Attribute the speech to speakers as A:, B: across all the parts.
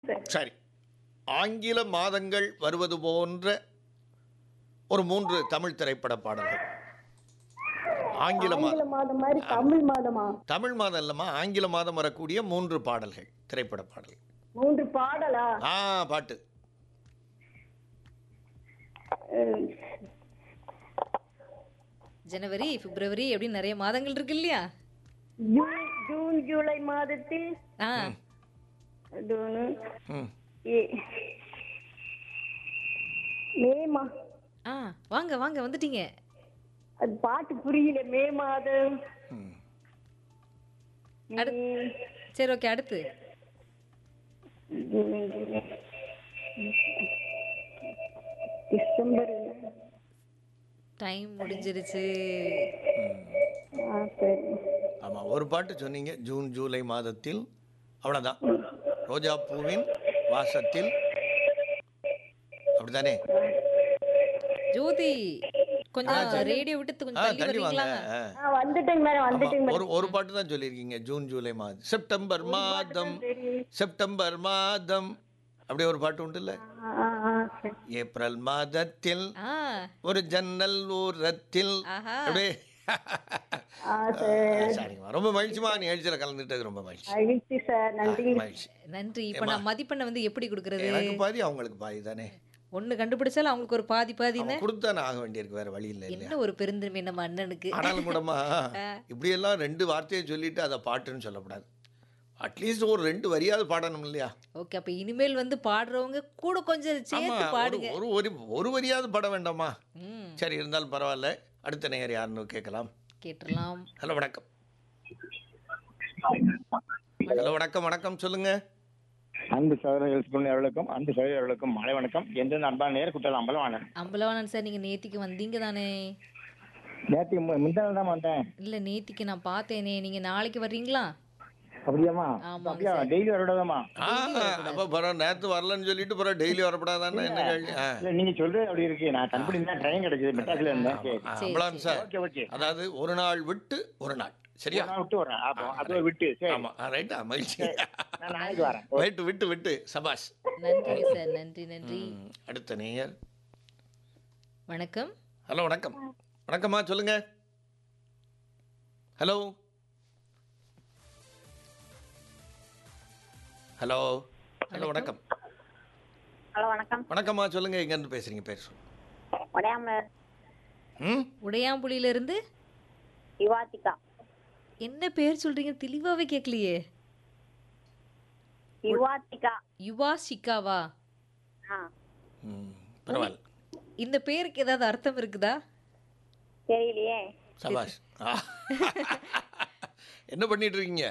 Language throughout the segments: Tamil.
A: சார்
B: சரி ஆங்கில மாதங்கள் வருவது போன்ற ஒரு மூன்று தமிழ் திரைப்பட பாடல்கள் ஆங்கில மா
A: ஆங்கில மாதம் மாதிரி தமிழ் மாதமா
B: தமிழ் மாதம் இல்லைம்மா ஆங்கில மாதம் வரக்கூடிய மூன்று பாடல்கள் திரைப்பட பாடல்கள்
A: மூன்று பாடலா
B: ஆ பாட்டு
A: அஹ்,
C: ஜனவரி பிப்ரவரி அப்படின்னு நிறைய மாதங்கள் இருக்கு இல்லையா
A: ஜூன் ஜூன் ஜூலை மாதத்தில்
C: ஆ
A: ஜூன்
B: ம்
A: ஏ- மே மா
C: ஆ வாங்க வாங்க வந்துட்டீங்க
A: அது பாட்டு புரியல மே மாதம்
B: ம்
C: அடு-
A: மே-
C: சரி ஓகே அடுத்து
A: ஜூன், ஜூலை. டிசம்பர்
C: டைம் முடிஞ்சிருச்சு
A: ஆ சரி
B: ஆமாம் ஒரு பாட்டு சொன்னீங்க ஜூன் ஜூலை மாதத்தில் அவ்வளோதான் ரோஜா பூவின் வாசத்தில் அப்படிதானே
C: ஜோதி கொஞ்சம் ரேடியோ விட்டு
B: ஆ
C: கொஞ்சம் தள்ளி
B: தள்ளி வாங்க
C: வருவீங்களா
B: ஆ.
A: ஆ வந்துட்டேங்க மேடம்
B: ஆமா,
A: வந்துட்டேங்க மேடம்
B: ஒரு ஒரு பாட்டு தான் சொல்லியிருக்கீங்க ஜூன் ஜூலை மாதம் செப்டம்பர் மாதம் செப்டம்பர் மாதம் அப்படி ஒரு பாட்டு உண்டுல்ல
A: ஆ, ஆ, ஆ, சரி.
B: ஏப்ரல் மாதத்தில்
C: ஆ
B: ஒரு ஜன்னல் ஓரத்தில்
C: ஆஹா
B: அப்படியே
A: ஆ சரி
B: சரிங்கம்மா ரொம்ப மகிழ்ச்சிமா நிகழ்ச்சியில் கலந்துட்டது ரொம்ப மகிழ்ச்சி
A: மகிழ்ச்சி சார் நன்றி
B: மகிழ்ச்சி
C: நன்றி இப்ப நான் மதிப்பெண்ணை வந்து எப்படி கொடுக்கறது
B: எனக்கு பாதி அவங்களுக்கு பாதி தானே
C: ஒண்ணு கண்டுபிடிச்சாலும் அவங்களுக்கு ஒரு பாதி பாதின்னு
B: கொடுத்தானே ஆக வேண்டியிருக்கு வேற வழி இல்லை இல்லையா
C: என்ன ஒரு பெருந்தன்மை நம்ம அண்ணனுக்கு
B: ஆனாலும் கூடமா இப்படியெல்லாம் ரெண்டு வார்த்தையை சொல்லிட்டு அதை பாட்டுன்னு சொல்லக்கூடாது அட்லீஸ்ட் ஒரு ரெண்டு வரியாவது பாடணும் இல்லையா
C: ஓகே அப்ப இனிமேல் வந்து பாடுறவங்க கூட கொஞ்சம்
B: ஆமா
C: சேர்த்து
B: ஒரு
C: பாடுங்க
B: ஒரு ஒரு ஒரு வரியாவது பாட வேண்டாமா
C: ம்
B: சரி இருந்தாலும் பரவாயில்ல அடுத்த நேயர் யாருன்னு கேட்கலாம்
C: கேட்டுடலாம்
B: ஹலோ வணக்கம் ஹலோ வணக்கம் வணக்கம் சொல்லுங்க
D: அன்பு சகோதரர்கள் சுப்பிரமணிய அவர்களுக்கும் அன்பு சகோதரர்களுக்கும் மாலை வணக்கம் என்று அன்பான நேர குட்டல் அம்பலவாணன்
C: அம்பலவாணன் சார் நீங்க நேத்திக்கு வந்தீங்க தானே
D: நேற்று முந்தான தான் வந்தேன்
C: இல்ல நேத்திக்கு நான் பார்த்தேனே நீங்க நாளைக்கு வர்றீங்களா
D: அப்படியாமா
C: ஆமாங்க
D: அப்படியா டெய்லி வரவிடாதாமா
B: ஆ அப்போ பரவாயில்ல நேற்று வரலன்னு சொல்லிட்டு பிறகு டெய்லி வரப்படாதான்னு என்ன கேள்வி ஆ
D: இல்ல நீங்க சொல்றது அப்படி இருக்கு நான் கண்படி தான் ட்ரெயின் கிடைச்சது மெட்ராஸ்ல இருந்தேன் சரி
B: ஆ, அம்பலான் சார்
D: ஓகே ஓகே
B: அதாவது ஒரு நாள் விட்டு ஒரு நாள் சரியா
D: நான் விட்டு வரேன் அப்போ அது விட்டு சரி
B: ஆமா ரைட்டா மகிழ்ச்சி
D: நான் நாளைக்கு வரேன்
B: ரைட்டு விட்டு விட்டு சபாஷ்
C: நன்றி சார் நன்றி நன்றி
B: ம், அடுத்த நேயர்
C: வணக்கம்
B: ஹலோ வணக்கம் வணக்கம்மா சொல்லுங்க ஹலோ ஹலோ ஹலோ வணக்கம்
E: ஹலோ வணக்கம்
B: வணக்கம்மா சொல்லுங்க எங்கேருந்து பேசுறீங்க பேர் சொல்லுங்க
E: உடையாம
B: ம்
C: உடையாம்புலியில இருந்து
E: யுவாத்திகா
C: என்ன பேர் சொல்றீங்க தெளிவாவே கேட்கலையே
E: யுவாத்திகா
C: யுவா ஷிகாவா
E: ஆ
B: ம் பரவாயில்ல
C: இந்த பேருக்கு ஏதாவது அர்த்தம் இருக்குதா
E: தெரியலையே
B: சபாஷ் ஆ. என்ன பண்ணிட்டு இருக்கீங்க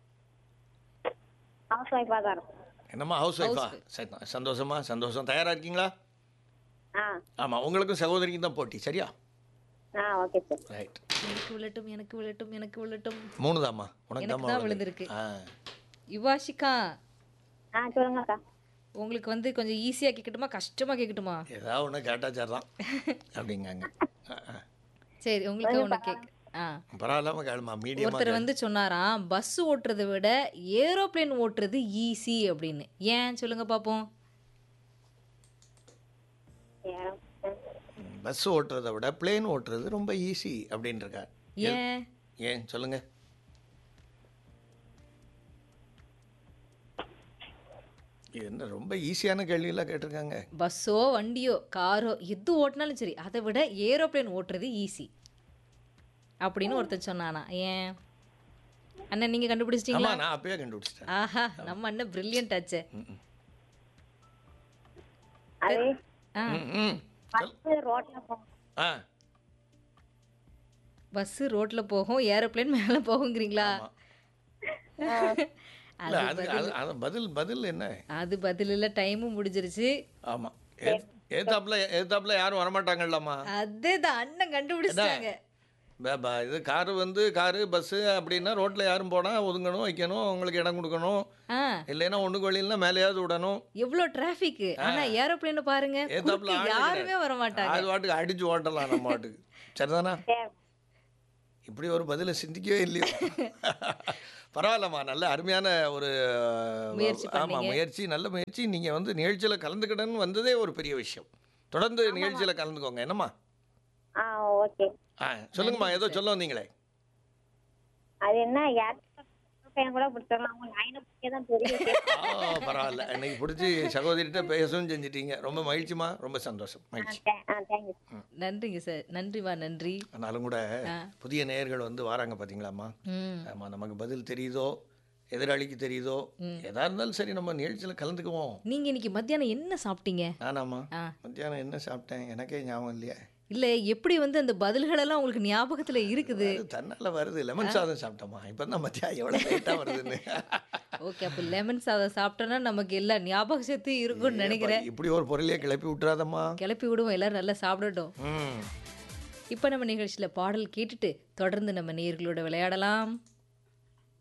E: ஹவுஸ் ஒய்ஃபாக தான் இருக்கும்
B: என்னம்மா ஹவுஸ் ஒய்ஃபா சரி சந்தோஷமா சந்தோஷம் தயாரா இருக்கீங்களா
E: ஆ
B: ஆமா உங்களுக்கும் சகோதரிக்கும் தான் போட்டி சரியா
E: ஆ ஓகே சார்
B: ரைட்
C: எனக்கு விழட்டும் எனக்கு விழட்டும் எனக்கு விழட்டும்
B: மூணு தாம்மா உனக்கு
C: எனக்கு
B: தாம்மா
C: தான்
B: விழுந்திருக்கு.
C: விழுந்திருக்கு.
B: ஆ
C: யுவாஷிகா
E: ஆ சொல்லுங்கக்கா
C: உங்களுக்கு வந்து கொஞ்சம் ஈஸியா கேட்கட்டுமா கஷ்டமா கேட்கட்டுமா
B: ஏதாவது ஒன்று கேட்டா சரிதான் அப்படிங்காங்க ஆ, ஆ.
C: சரி உங்களுக்கு ஒன்று கேக் ஆ
B: பரவாயில்லாம கேளுமா மீடியமா
C: ஒருத்தர் வந்து சொன்னாராம் பஸ் ஓட்டுறதை விட ஏரோப்ளேன் ஓட்டுறது ஈஸி அப்படின்னு ஏன் சொல்லுங்க பாப்போம்
B: பஸ் ஓட்டுறதை விட பிளேன் ஓட்டுறது ரொம்ப ஈஸி அப்படின்னு இருக்கா
C: ஏன்
B: ஏன் சொல்லுங்க இது என்ன ரொம்ப ஈஸியான கேள்வியெல்லாம் கேட்டிருக்காங்க
C: பஸ்ஸோ வண்டியோ காரோ எது ஓட்டினாலும் சரி அதை விட ஏரோப்ளேன் ஓட்டுறது ஈஸி அப்படின்னு ஒருத்தன் சொன்னானா ஏன் அண்ணன் நீங்க
B: ஆமா
C: கண்டுபிடிச்சிட்டீங்களா
B: நான் அப்பயே கண்டுபிடிச்சிட்டேன்
C: ஆஹா நம்ம அண்ணன் பிரில்லியன்ட் ஆச்சே
E: அது
C: ஆ
B: ம், ம். சொல்.
E: பஸ் ரோட்ல போகும்
B: ஆ
C: பஸ் ரோட்ல போகும் ஏரோப்ளேன் மேல போகுங்கிறீங்களா
B: இல்ல அது அது அது பதில் பதில் என்ன
C: அது பதில் இல்ல டைமும் முடிஞ்சிருச்சு
B: ஆமா ஏ- ஏத்தாப்புல ஏத்தாப்புல யாரும் வரமாட்டாங்கல்லம்மா
C: அதே தான் அண்ணன் கண்டுபிடிச்சிட்டாங்க
B: ப- ப- இது காரு வந்து காரு பஸ்ஸு அப்படின்னா ரோட்டில் யாரும் போனால் ஒதுங்கணும் வைக்கணும் அவங்களுக்கு இடம் கொடுக்கணும்
C: ஆ
B: இல்லைன்னா ஒன்றுக்கு வழியில்னா மேலேயாவது விடணும்
C: எவ்வளோ டிராஃபிக் ஆனா ஏரோப்ளேன் பாருங்க
B: ஏத்தாப்புல
C: குறுக்க
B: ஆளே
C: யாருமே
B: கிடையாது.
C: வர மாட்டாங்க
B: அது வாட்டுக்கு அடிச்சு ஓட்டலாம் நம்ம வாட்டுக்கு சரிதானா
E: சரி
B: இப்படி ஒரு பதிலை சிந்திக்கவே இல்லையோ பரவாயில்லம்மா நல்ல அருமையான ஒரு
C: முயற்சி
B: ஆமாம்
C: பண்ணீங்க.
B: முயற்சி நல்ல முயற்சி நீங்கள் வந்து நிகழ்ச்சியில் கலந்துக்கிடன்னு வந்ததே ஒரு பெரிய விஷயம் தொடர்ந்து நிகழ்ச்சியில் கலந்துக்கோங்க என்னம்மா
E: ஆ ஓகே
B: ஆ சொல்லுங்கம்மா ஏதோ சொல்ல வந்தீங்களே
E: அது என்ன யார் பையன் கூட பிடிச்சிடலாம் அவங்க லைனை பிடிக்க தான் தெரியும்
B: ஆ பரவாயில்ல இன்னைக்கு பிடிச்சி சகோதரிகிட்ட பேசவும் செஞ்சிட்டீங்க ரொம்ப மகிழ்ச்சிமா ரொம்ப சந்தோஷம் மகிழ்ச்சி
E: ஆ தேங்க்யூ
C: நன்றிங்க சார் நன்றிவா நன்றி
B: ஆனாலும் கூட
C: ஆ.
B: புதிய நேயர்கள் வந்து வராங்க பார்த்தீங்களாம்மா
C: ம்
B: ஆமாம் நமக்கு பதில் தெரியுதோ எதிராளிக்கு தெரியுதோ எதா இருந்தாலும் சரி நம்ம நிகழ்ச்சியில் கலந்துக்குவோம்
C: நீங்க இன்னைக்கு மத்தியானம் என்ன சாப்பிட்டீங்க
B: நானாம்மா
C: ஆ.
B: மத்தியானம் என்ன சாப்பிட்டேன் எனக்கே ஞாபகம் இல்லையா
C: இல்ல எப்படி வந்து அந்த பதில்கள் எல்லாம் உங்களுக்கு ஞாபகத்துல இருக்குது
B: அது தன்னால வருது லெமன் சாதம் சாப்பிட்டோமா இப்போ தான் மத்தியானம் எவ்வளோ லேட்டாக வருதுன்னு
C: ஓகே அப்போ லெமன் சாதம் சாப்பிட்டோன்னா நமக்கு எல்லா ஞாபக சக்தி இருக்கும்னு நினைக்கிறேன்
B: இப்படி ஒரு பொருளையே கிளப்பி விட்டுறாதம்மா
C: கிளப்பி விடுவோம் எல்லாரும் நல்லா சாப்பிடட்டும்
B: ம்
C: இப்போ நம்ம நிகழ்ச்சியில் பாடல் கேட்டுட்டு தொடர்ந்து நம்ம நேயர்களோட விளையாடலாம்